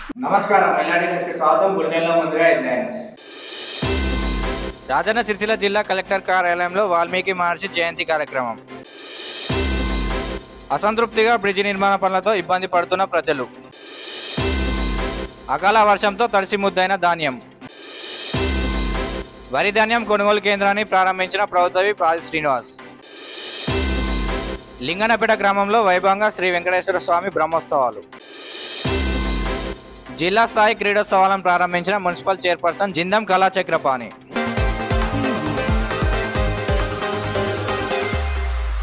నమస్కారం ఎల్లాడి న్యూస్కి స్వాగతం బులెటిన్లో ముందుగా హెడ్లైన్స్ రాజన్న సిరిసిల్ల జిల్లా కలెక్టర్ కార్యాలయంలో వాల్మీకి మహర్షి జయంతి కార్యక్రమం అసంతృప్తిగా బ్రిడ్జి నిర్మాణ పనులతో ఇబ్బంది పడుతున్న ప్రజలు అకాల వర్షంతో తడిసి ముద్దైన ధాన్యం వరి ధాన్యం కొనుగోలు కేంద్రాన్ని ప్రారంభించిన ప్రభుత్వవి పాది శ్రీనివాస్ లింగనపేట గ్రామంలో వైభవంగా శ్రీ వెంకటేశ్వర స్వామి బ్రహ్మోత్సవాలు జిల్లా స్థాయి క్రీడోత్సవాలను ప్రారంభించిన మున్సిపల్ చైర్పర్సన్ జిందం కళాచక్రపాణి